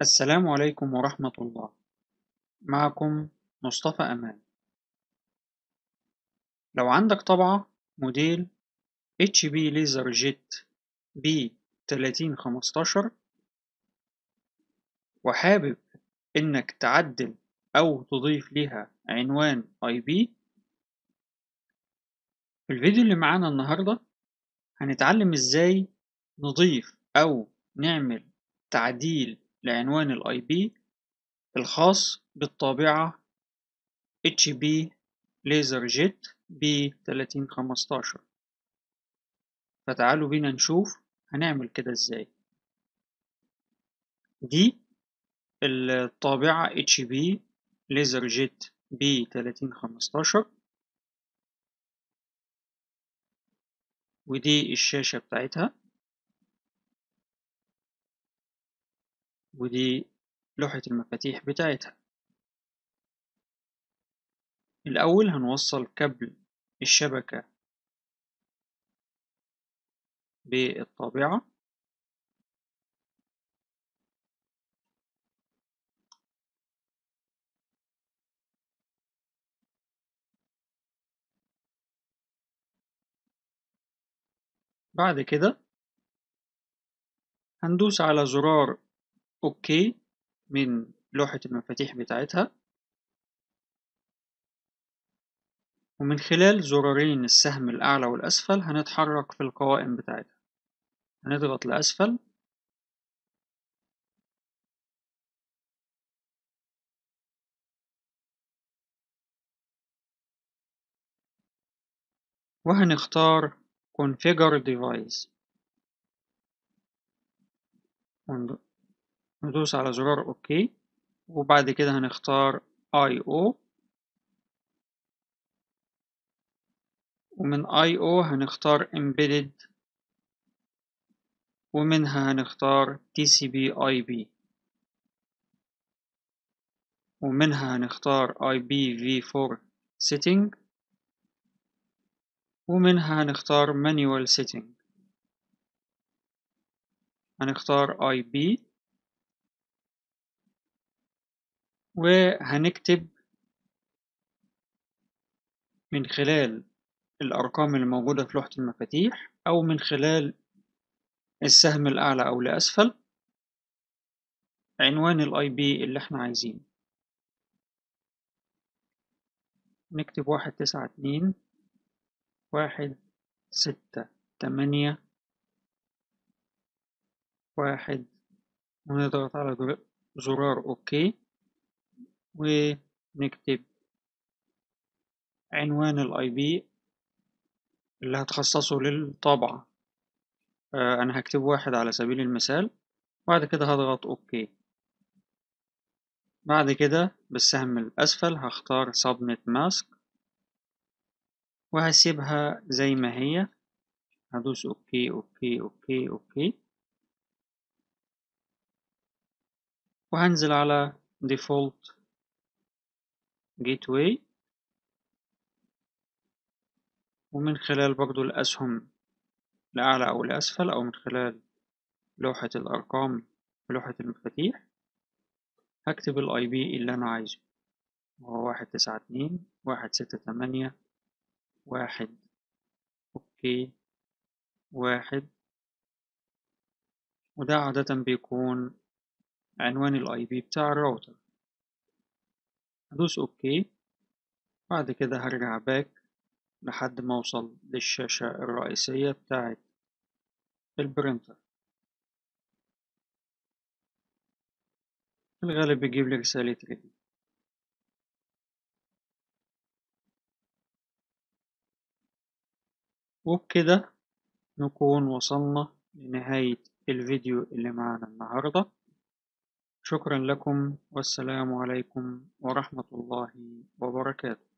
السلام عليكم ورحمة الله معكم مصطفى أمان لو عندك طبعة موديل HP ليزر جيت B 3015 وحابب إنك تعدل أو تضيف ليها عنوان IP في الفيديو اللي معانا النهاردة هنتعلم إزاي نضيف أو نعمل تعديل لعنوان ال IP الخاص بالطابعة HP LaserJet B3015 فتعالوا بينا نشوف هنعمل كده ازاي دي الطابعة HP LaserJet B3015 ودي الشاشة بتاعتها ودي لوحة المفاتيح بتاعتها الأول هنوصل كابل الشبكة بالطابعة بعد كده هندوس على زرار أوكي من لوحة المفاتيح بتاعتها ومن خلال زرارين السهم الأعلى والأسفل هنتحرك في القوائم بتاعتها هنضغط لأسفل وهنختار Configure Device ندوس على زرار OK وبعد كده هنختار I.O ومن I.O هنختار Embedded ومنها هنختار TCP IP ومنها هنختار IPv4 Setting ومنها هنختار Manual Setting هنختار IP وهنكتب من خلال الأرقام اللي موجودة في لوحة المفاتيح أو من خلال السهم الأعلى أو لأسفل عنوان الاي بي اللي احنا عايزينه نكتب واحد تسعة اتنين واحد ستة تمانية واحد ونضغط على زرار أوكي ونكتب عنوان الاي بي اللي هتخصصه للطابعة أنا هكتب واحد على سبيل المثال بعد كده هضغط أوكي بعد كده بالسهم الأسفل هختار Submit Mask وهسيبها زي ما هي هدوس أوكي أوكي أوكي أوكي وهنزل على Default Gateway ومن خلال برضو الأسهم لأعلى أو لأسفل أو من خلال لوحة الأرقام في لوحة المفاتيح هكتب الاي بي اللي أنا عايزه وهو واحد تسعة اتنين واحد ستة تمانية واحد أوكي واحد وده عادة بيكون عنوان الاي بي بتاع الراوتر هدوس أوكي بعد كده هرجع باك لحد ما أوصل للشاشة الرئيسية بتاعت البرينتر في الغالب بيجيب لي رسالة ريدي وبكده نكون وصلنا لنهاية الفيديو اللي معانا النهاردة شكرا لكم والسلام عليكم ورحمة الله وبركاته